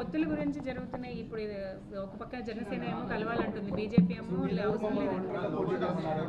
పొత్తుల గురించి జరుగుతున్నాయి ఇప్పుడు ఇది ఒక పక్క జనసేన ఏమో కలవాలంటుంది బీజేపీ ఏమో లే- అవసరం లేదంటుంది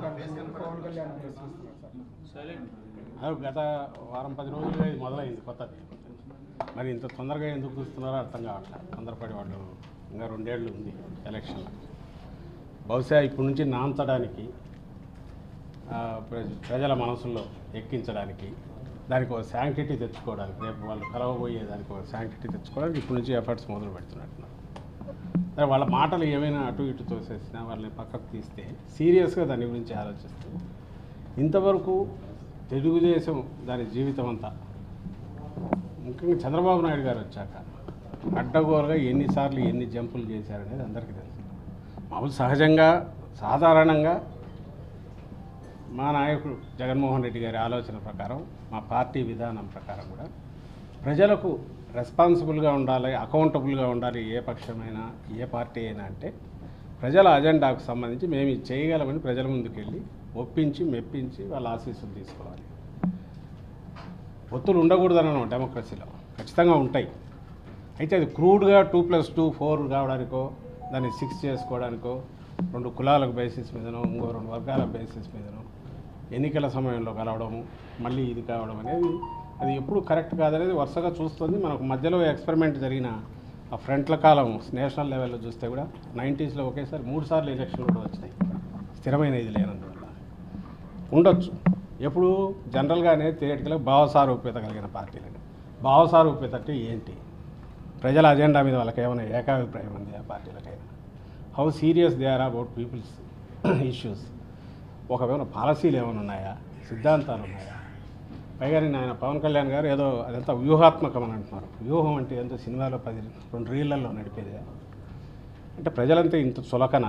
అది గత వారం పది రోజులుగా ఇది మొదలైంది కొత్తది మరి ఇంత తొందరగా ఎందుకు చూస్తున్నారో అర్థం కావట్లేదు తొందరపడి వాళ్ళు ఇంకా రెండేళ్ళు ఉంది ఎలక్షన్ బహుశా ఇప్పటి నుంచి నాంచడానికి ఆ, ప్ర- ప్రజల మనసుల్లో ఎక్కించడానికి దానికి ఒక శాంక్టిటీ తెచ్చుకోవడానికి రేపు వాళ్ళు కలవబోయే దానికి ఒక శాంక్టిటీ తెచ్చుకోవడానికి ఇప్పటి నుంచి ఎఫర్ట్స్ మొదలు పెడుతున్నట్టున్నారు సరే వాళ్ళ మాటలు ఏమైనా అటు ఇటు తోసేసినా వాళ్ళని పక్కకు తీస్తే సీరియస్గా దాని గురించి ఆలోచిస్తే ఇంతవరకు తెలుగుదేశం దాని జీవితం అంతా ముఖ్యంగా చంద్రబాబు నాయుడు గారు వచ్చాక అడ్డగోలుగా ఎన్నిసార్లు ఎన్ని జంపులు చేశారనేది అందరికీ తెలుసు మామూలు సహజంగా సాధారణంగా మా నాయకుడు జగన్మోహన్ రెడ్డి గారి ఆలోచన ప్రకారం మా పార్టీ విధానం ప్రకారం కూడా ప్రజలకు రెస్పాన్సిబుల్గా ఉండాలి అకౌంటబుల్గా ఉండాలి ఏ పక్షమైనా ఏ పార్టీ అయినా అంటే ప్రజల అజెండాకు సంబంధించి మేము ఇది చేయగలమని ప్రజల ముందుకు వెళ్ళి ఒప్పించి మెప్పించి వాళ్ళ ఆశీస్సులు తీసుకోవాలి ఒత్తులు ఉండకూడదనను డెమోక్రసీలో ఖచ్చితంగా ఉంటాయి అయితే అది క్రూడ్గా టూ ప్లస్ టూ ఫోర్ కావడానికో దాన్ని సిక్స్ చేసుకోవడానికో రెండు కులాలకు బేసిస్ మీదనో ఇంకో రెండు వర్గాల బేసిస్ మీదనో ఎన్నికల సమయంలో కలవడము మళ్ళీ ఇది కావడం అనేది అది ఎప్పుడు కరెక్ట్ కాదనేది వరుసగా చూస్తుంది మనకు మధ్యలో ఎక్స్పెరిమెంట్ జరిగిన ఆ ఫ్రంట్ల కాలం నేషనల్ లెవెల్లో చూస్తే కూడా నైంటీస్లో ఒకేసారి మూడు సార్లు ఎలక్షన్లు కూడా వచ్చినాయి స్థిరమైన ఇది లేనందువల్ల ఉండొచ్చు ఎప్పుడు జనరల్గానే థియేటికల్గా భావసారూప్యత కలిగిన పార్టీలని భావసారూప్యత అంటే ఏంటి ప్రజల అజెండా మీద వాళ్ళకి ఏమైనా ఏకాభిప్రాయం ఉంది ఆ పార్టీలకైనా how serious they are about peoples issues ఒకవేళ పాలసీలు ఏమైనా ఉన్నాయా సిద్ధాంతాలు ఉన్నాయా పైగా నేను ఆయన పవన్ కళ్యాణ్ గారు ఏదో అదంతా వ్యూహాత్మకం అని అంటున్నారు వ్యూహం అంటే ఎంతో సినిమాలో పది రెండు రీళ్లలో నడిపేది అంటే ప్రజలంతా ఇంత చులకన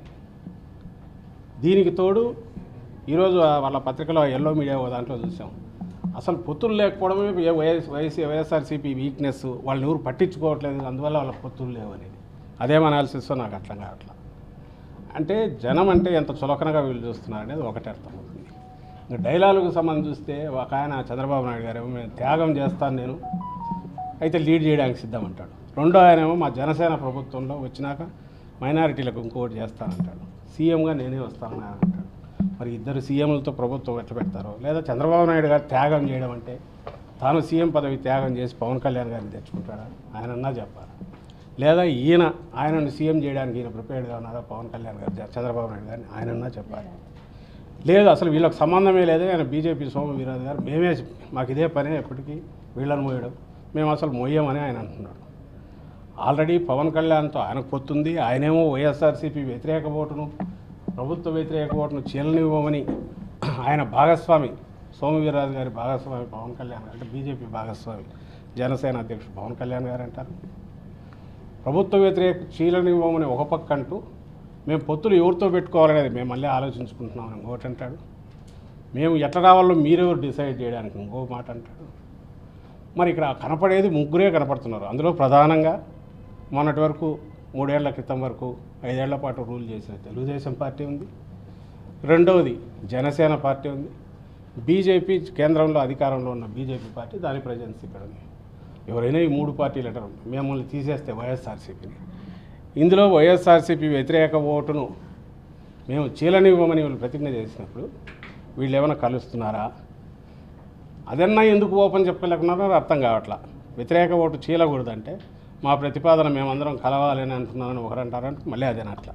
దీనికి తోడు ఈరోజు ఆ వాళ్ళ పత్రికలో ఎల్లో మీడియా ఓ దాంట్లో చూసాం అసలు పొత్తులు లేకపోవడమే ఏ- వైఎస్ వైఎస్ వైఎస్ఆర్సీపీ వీక్నెస్ వాళ్ళని ఎవరు పట్టించుకోవట్లేదు అందువల్ల వాళ్ళ పొత్తులు లేవనేది అదేం అనాలిసిస్ నాకు అర్థం కావట్లేదు అంటే జనం అంటే ఎంత చులకనగా వీళ్ళు చూస్తున్నారు అనేది ఒకటి అర్థమవుతుంది ఇంకా డైలాగుకు సంబంధించి చూస్తే ఒక ఆయన చంద్రబాబు నాయుడు గారు ఏమో నేను త్యాగం చేస్తాను నేను అయితే లీడ్ చేయడానికి సిద్ధం అంటాడు రెండో ఆయనేమో మా జనసేన ప్రభుత్వంలో వచ్చినాక మైనారిటీలకు ఇంకోటి చేస్తానంటాడు సీఎంగా నేనే వస్తానని ఆయన అంటాడు మరి ఇద్దరు సీఎంలతో ప్రభుత్వం ఎట్లా పెడతారో లేదా చంద్రబాబు నాయుడు గారు త్యాగం చేయడం అంటే తాను సీఎం పదవి త్యాగం చేసి పవన్ కళ్యాణ్ గారిని తెచ్చుకుంటాడా ఆయనన్నా చెప్పాలి లేదా ఈయన ఆయనను సీఎం చేయడానికి ఈయన ప్రిపేర్డ్గా ఉన్నారా పవన్ కళ్యాణ్ గారు చంద్రబాబు నాయుడు గారిని ఆయనన్నా చెప్పాలి లేదు అసలు వీళ్ళకి సంబంధమే లేదు ఆయన బీజేపీ సోమ వీరాజు గారు మేమే మాకు ఇదే పనే ఎప్పటికీ వీళ్ళని మోయడం మేము అసలు మోయమని ఆయన అంటున్నాడు ఆల్రెడీ పవన్ కళ్యాణ్తో ఆయనకు పొత్తుంది ఆయనేమో వైఎస్ఆర్సీపీ వ్యతిరేక ఓటును ప్రభుత్వ వ్యతిరేక ఓటును చీలనివ్వమని ఆయన భాగస్వామి సోమ వీర్రాజు గారి భాగస్వామి పవన్ కళ్యాణ్ గారు అంటే బీజేపీ భాగస్వామి జనసేన అధ్యక్షుడు పవన్ కళ్యాణ్ గారు అంటారు ప్రభుత్వ వ్యతిరేక చీలనివ్వమని ఒక పక్క అంటూ మేము పొత్తులు ఎవరితో పెట్టుకోవాలనేది మేము మళ్ళీ ఆలోచించుకుంటున్నామని ఇంకోటి అంటాడు మేము ఎట్లా రావాలో మీరెవరు డిసైడ్ చేయడానికి ఇంకో మాట అంటాడు మరి ఇక్కడ కనపడేది ముగ్గురే కనపడుతున్నారు అందులో ప్రధానంగా మొన్నటి వరకు మూడేళ్ల క్రితం వరకు ఐదేళ్ల పాటు రూల్ చేసిన తెలుగుదేశం పార్టీ ఉంది రెండవది జనసేన పార్టీ ఉంది బీజేపీ కేంద్రంలో అధికారంలో ఉన్న బీజేపీ పార్టీ దాని ప్రజెన్స్ ఇక్కడ ఉంది ఎవరైనా ఈ మూడు పార్టీలు అంటారు మిమ్మల్ని తీసేస్తే వైఎస్ఆర్సీపీని ఇందులో వైఎస్ఆర్సీపీ వ్యతిరేక ఓటును మేము చీలనివ్వమని వీళ్ళు ప్రతిజ్ఞ చేసినప్పుడు వీళ్ళు ఏమైనా కలుస్తున్నారా అదన్నా ఎందుకు ఓపెన్ చెప్పలేకున్నారో అర్థం కావట్లా వ్యతిరేక ఓటు చీలకూడదంటే మా ప్రతిపాదన మేమందరం కలవాలి అని అంటున్నారని ఒకరు అంటారంటే మళ్ళీ అదేనట్లా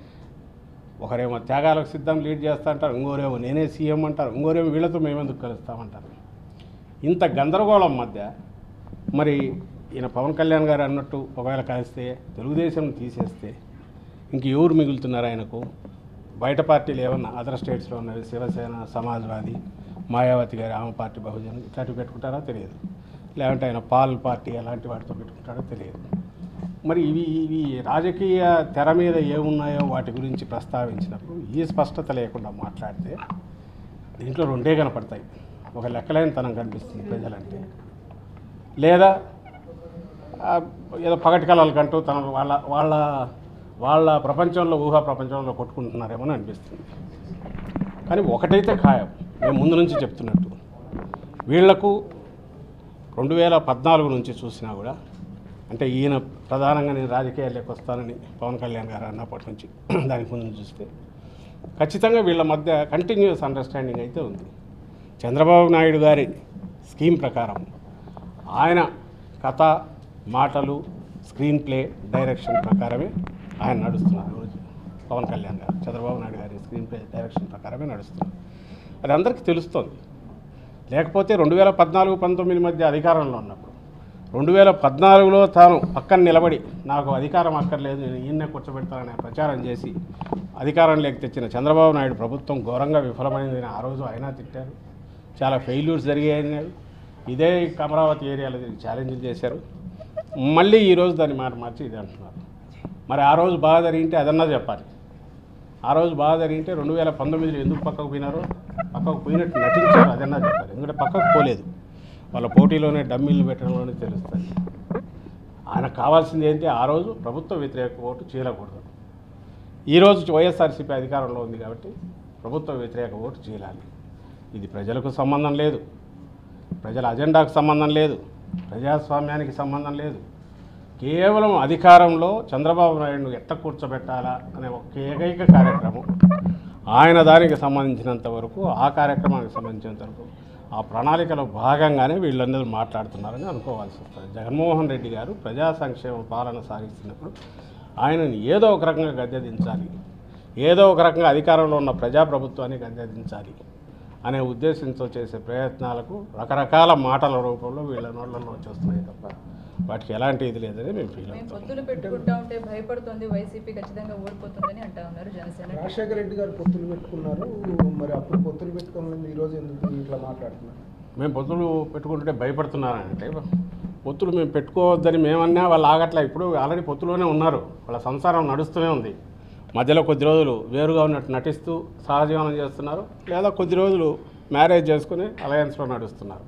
ఒకరేమో త్యాగాలకు సిద్ధం లీడ్ చేస్తా అంటారు ఇంకోరేమో నేనే సీఎం అంటారు ఇంకోరేమో వీళ్ళతో మేమెందుకు కలుస్తామంటారు ఇంత గందరగోళం మధ్య మరి ఈయన పవన్ కళ్యాణ్ గారు అన్నట్టు ఒకవేళ కలిస్తే తెలుగుదేశం తీసేస్తే ఇంక ఎవరు మిగులుతున్నారు ఆయనకు బయట పార్టీలు ఏమన్నా అదర్ స్టేట్స్లో ఉన్నవి శివసేన సమాజ్వాదీ మాయావతి గారి ఆమె పార్టీ బహుజన్ ఇట్లాంటివి పెట్టుకుంటారో తెలియదు లేదంటే ఆయన పాల్ పార్టీ అలాంటి వాటితో పెట్టుకుంటారో తెలియదు మరి ఇవి ఇవి రాజకీయ తెర మీద ఏమున్నాయో వాటి గురించి ప్రస్తావించినప్పుడు ఈ స్పష్టత లేకుండా మాట్లాడితే దీంట్లో రెండే కనపడతాయి ఒక లెక్కలేని తనం కనిపిస్తుంది ప్రజలంటే లేదా ఆ, ఏదో పగటి కళలకంటూ తన వాళ్ళ వాళ్ళ వాళ్ళ ప్రపంచంలో ఊహా ప్రపంచంలో కొట్టుకుంటున్నారేమో అని అనిపిస్తుంది కానీ ఒకటైతే ఖాయం మేము ముందు నుంచి చెప్తున్నట్టు వీళ్లకు రెండు వేల పద్నాలుగు నుంచి చూసినా కూడా అంటే ఈయన ప్రధానంగా నేను రాజకీయాల్లోకి వస్తానని పవన్ కళ్యాణ్ గారు అన్నప్పటి నుంచి దానికి ముందు చూస్తే ఖచ్చితంగా వీళ్ళ మధ్య కంటిన్యూస్ అండర్స్టాండింగ్ అయితే ఉంది చంద్రబాబు నాయుడు గారి స్కీమ్ ప్రకారం ఆయన కథ మాటలు స్క్రీన్ ప్లే డైరెక్షన్ ప్రకారమే ఆయన నడుస్తున్నారు ఈరోజు పవన్ కళ్యాణ్ గారు చంద్రబాబు నాయుడు గారి స్క్రీన్ ప్లే డైరెక్షన్ ప్రకారమే నడుస్తున్నారు అది అందరికీ తెలుస్తోంది లేకపోతే రెండు వేల పద్నాలుగు పంతొమ్మిది మధ్య అధికారంలో ఉన్నప్పుడు రెండు వేల పద్నాలుగులో తాను పక్కన నిలబడి నాకు అధికారం అక్కర్లేదు నేను ఈయన్నే కూర్చోబెడతానని ప్రచారం చేసి అధికారంలోకి తెచ్చిన చంద్రబాబు నాయుడు ప్రభుత్వం ఘోరంగా విఫలమైందని ఆ రోజు ఆయన తిట్టారు చాలా ఫెయిల్యూర్స్ జరిగాయన్నారు ఇదే అమరావతి ఏరియాలో ఛాలెంజ్లు చేశారు మళ్ళీ ఈరోజు దాన్ని మాట మార్చి ఇది అంటున్నారు మరి ఆ రోజు బాగా జరిగింటే అదన్నా చెప్పాలి ఆ రోజు బాగా జరిగింటే రెండు వేల పంతొమ్మిదిలో ఎందుకు పక్కకు పోయినారో పక్కకు పోయినట్టు నటించారు అదన్నా చెప్పాలి ఎందుకంటే పక్కకు పోలేదు వాళ్ళ పోటీలోనే డమ్మీలు పెట్టడంలోనే తెలుస్తుంది ఆయనకు కావాల్సింది ఏంటి ఆ రోజు ప్రభుత్వ వ్యతిరేక ఓటు చీలకూడదు ఈరోజు వైఎస్ఆర్సీపీ అధికారంలో ఉంది కాబట్టి ప్రభుత్వ వ్యతిరేక ఓటు చీలాలి ఇది ప్రజలకు సంబంధం లేదు ప్రజల అజెండాకు సంబంధం లేదు ప్రజాస్వామ్యానికి సంబంధం లేదు కేవలం అధికారంలో చంద్రబాబు నాయుడును ఎట్ట కూర్చోబెట్టాలా అనే ఒక ఏకైక కార్యక్రమం ఆయన దానికి సంబంధించినంత వరకు ఆ కార్యక్రమానికి సంబంధించినంత వరకు ఆ ప్రణాళికలో భాగంగానే వీళ్ళందరూ మాట్లాడుతున్నారని అనుకోవాల్సి వస్తుంది జగన్మోహన్ రెడ్డి గారు ప్రజా సంక్షేమ పాలన సాగిస్తున్నప్పుడు ఆయనని ఏదో ఒక రకంగా గద్దెదించాలి ఏదో ఒక రకంగా అధికారంలో ఉన్న ప్రజాప్రభుత్వాన్ని గద్దెదించాలి అనే ఉద్దేశంతో చేసే ప్రయత్నాలకు రకరకాల మాటల రూపంలో వీళ్ళ నోళ్ళలో వచ్చేస్తున్నాయి తప్ప వాటికి ఎలాంటి ఇది లేదని మేము ఫీల్ మేము అవుతాం పొత్తులు పెట్టుకుంటా ఉంటే భయపడుతుంది వైసీపీ ఖచ్చితంగా ఓడిపోతుందని అంటా ఉన్నారు జనసేన రాజశేఖర రెడ్డి గారు పొత్తులు పెట్టుకున్నారు మరి అప్పుడు పొత్తులు పెట్టుకోమని ఈరోజు ఎందుకు ఇట్లా మాట్లాడుతున్నారు మేము పొత్తులు పెట్టుకుంటుంటే భయపడుతున్నారంటే పొత్తులు మేము పెట్టుకోవద్దని మేమన్నా వాళ్ళు ఆగట్లే ఇప్పుడు ఆల్రెడీ పొత్తులోనే ఉన్నారు వాళ్ళ సంసారం నడుస్తూనే ఉంది మధ్యలో కొద్ది రోజులు వేరుగా ఉన్నట్టు నటిస్తూ సహజీవనం చేస్తున్నారు లేదా కొద్ది రోజులు మ్యారేజ్ చేసుకుని అలయన్స్లో నడుస్తున్నారు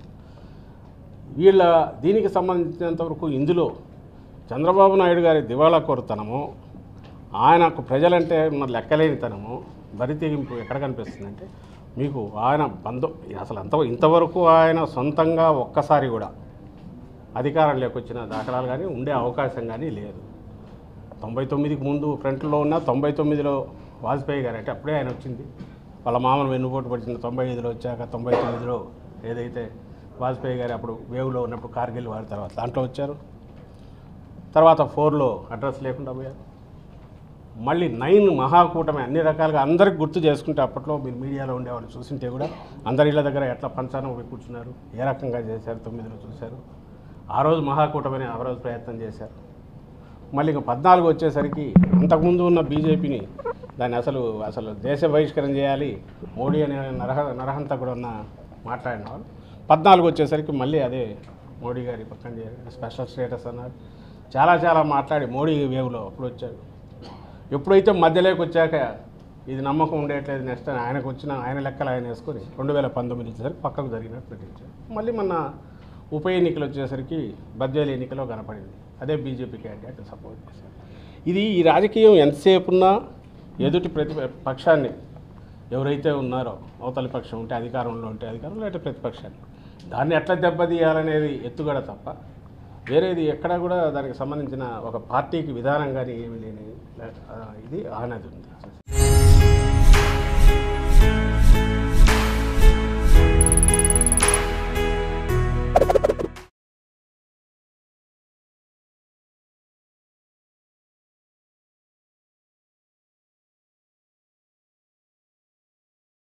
వీళ్ళ దీనికి సంబంధించినంత వరకు ఇందులో చంద్రబాబు నాయుడు గారి దివాళా కోరుతనము ఆయనకు ప్రజలంటే మరి లెక్కలేనితనము బరితెగింపు ఎక్కడ కనిపిస్తుందంటే మీకు ఆయన బంధు అసలు అంత ఇంతవరకు ఆయన సొంతంగా ఒక్కసారి కూడా అధికారం లేకొచ్చిన దాఖలాలు కానీ ఉండే అవకాశం కానీ లేదు తొంభై తొమ్మిదికి ముందు ఫ్రంట్లో ఉన్న తొంభై తొమ్మిదిలో వాజ్పేయి గారు అంటే అప్పుడే ఆయన వచ్చింది వాళ్ళ మామను వెన్నుపోటు పడిచిన తొంభై ఐదులో వచ్చాక తొంభై తొమ్మిదిలో ఏదైతే వాజ్పేయి గారు అప్పుడు వేవ్లో ఉన్నప్పుడు కార్గిల్ వారి తర్వాత దాంట్లో వచ్చారు తర్వాత ఫోర్లో అడ్రస్ లేకుండా పోయారు మళ్ళీ నైన్ మహాకూటమి అన్ని రకాలుగా అందరికి గుర్తు చేసుకుంటే అప్పట్లో మీరు మీడియాలో ఉండేవాళ్ళు చూసింటే కూడా అందరి ఇళ్ళ దగ్గర ఎట్లా పంచానం పోయి కూర్చున్నారు ఏ రకంగా చేశారు తొమ్మిదిలో చూశారు ఆ రోజు మహాకూటమిని ఆ రోజు ప్రయత్నం చేశారు మళ్ళీ ఇంకా పద్నాలుగు వచ్చేసరికి అంతకుముందు ఉన్న బీజేపీని దాన్ని అసలు అసలు దేశ బహిష్కరణ చేయాలి మోడీ అనే నరహ నరహంతా కూడా ఉన్న మాట్లాడిన వాళ్ళు పద్నాలుగు వచ్చేసరికి మళ్ళీ అదే మోడీ గారి పక్కన చేయాలి స్పెషల్ స్టేటస్ అన్నారు చాలా చాలా మాట్లాడి మోడీ వేవ్లో అప్పుడు వచ్చాడు ఎప్పుడైతే మధ్యలోకి వచ్చాక ఇది నమ్మకం ఉండేట్లేదు నెక్స్ట్ అని ఆయనకు వచ్చిన ఆయన లెక్కలు ఆయన వేసుకొని రెండు వేల పంతొమ్మిది వచ్చేసరికి పక్కకు జరిగినట్టు నటించారు మళ్ళీ మొన్న ఉప ఎన్నికలు వచ్చేసరికి బద్వేలు ఎన్నికలో కనపడింది అదే బీజేపీ క్యాండిడేట్ సపోర్ట్ చేశారు ఇది ఈ రాజకీయం ఎంతసేపు ఉన్నా ఎదుటి ప్రతి పక్షాన్ని ఎవరైతే ఉన్నారో అవతలి పక్షం ఉంటే అధికారంలో ఉంటే అధికారం లేకపోతే ప్రతిపక్షాన్ని దాన్ని ఎట్లా దెబ్బతీయాలనేది ఎత్తుగడ తప్ప వేరేది ఎక్కడా కూడా దానికి సంబంధించిన ఒక పార్టీకి విధానం కానీ ఏమీ లేని ఆ, ఇది ఆనది ఉంది